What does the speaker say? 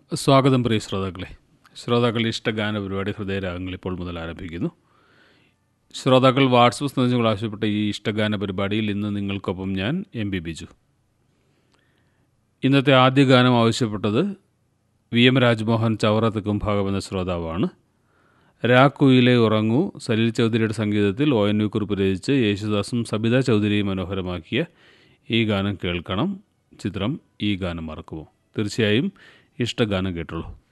സ്വാഗതം പ്രിയ ശ്രോതാക്കളെ ശ്രോതാക്കളുടെ ഇഷ്ടഗാന പരിപാടി ഹൃദയരാഗങ്ങൾ ഇപ്പോൾ മുതൽ ആരംഭിക്കുന്നു ശ്രോതാക്കൾ വാട്സപ്പ് സന്ദേശങ്ങൾ ആവശ്യപ്പെട്ട ഈ ഇഷ്ടഗാന പരിപാടിയിൽ ഇന്ന് നിങ്ങൾക്കൊപ്പം ഞാൻ എം ബി ബിജു ഇന്നത്തെ ആദ്യ ഗാനം ആവശ്യപ്പെട്ടത് വി എം രാജ്മോഹൻ ചവറ തെക്കും ഭാഗം എന്ന ശ്രോതാവാണ് രാക്കുയിലെ ഉറങ്ങൂ സലീൽ ചൗധരിയുടെ സംഗീതത്തിൽ ഒ എൻ വി കുറിപ്പ് രചിച്ച് യേശുദാസും സബിത ചൗധരിയും മനോഹരമാക്കിയ ഈ ഗാനം കേൾക്കണം ചിത്രം ഈ ഗാനം മറക്കുമോ തീർച്ചയായും ഇഷ്ടഗാനം കേട്ടുള്ളൂ